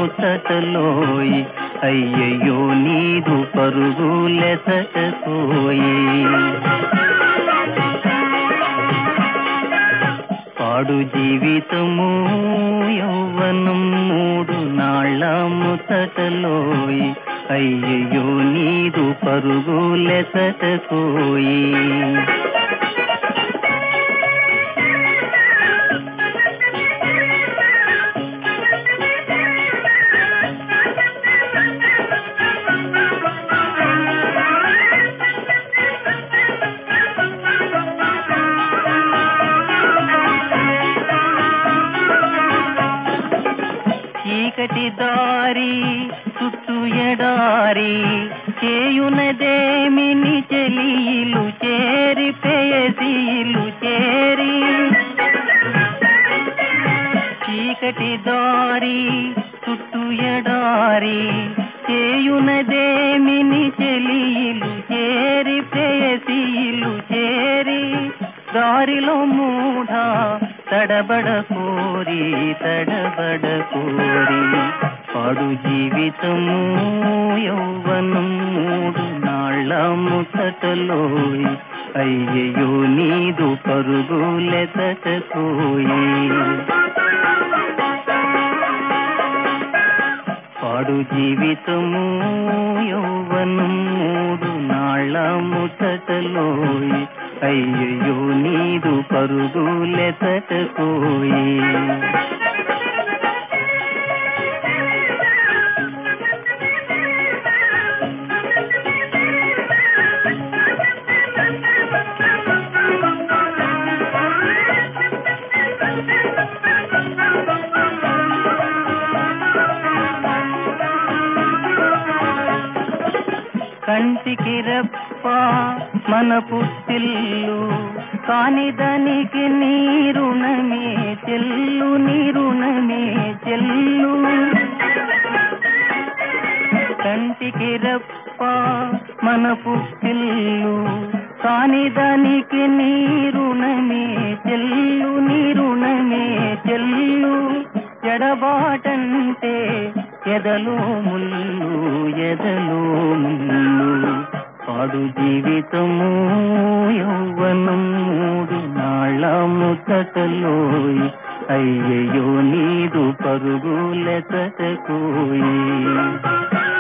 ముచ్చటలోయి అయ్యయ్యో నీదు పరుగులెసటకోయి పాడు జీవితము యౌవనం మూడు నాళ్ళ ముచ్చటలోయి అయ్యయ్యో నీదు పరుగులెసటకోయి చీకటి దారి చుట్టూ ఎడారి చేయునదేమిని చెలియిలు చేరి పేయసీలు చేరి చీకటి దారి చుట్టూ ఎడారి చేయునదేమిని చెలియిలు చేరి ప్రేయసీలు చేరి దారిలో మూఢ తడబడ కోరి తడబడ కోరి పాడు జీవితము యౌవనం మూడు నాళ్ళ ముసటలోయి అయ్యయ్యో నీదు పరుగులెతటకోయి పాడు జీవితము యౌవనం మూడు నాళ్ళ ముచ్చటలోయి అయ్యయ్యో నీదు పరుగులెతటకోయి కంటికి రెప్ప మన పుట్టిల్లు కాని దానికి నీరుణమే చెల్లు నీరుణమే చెల్లు కంటికి రెప్ప మన పుట్టిల్లు కాని దానికి నీరుణమే చెల్లు నీరుణమే చెల్లు ఎడబాటంటే ఎదలో ముల్లు ఎదలో ముల్లు పాడు జీవితము యౌవనం మూడు నాళ్ళ ముచ్చటలోయి అయ్యయ్యో నీదు పరుగులెతటకోయి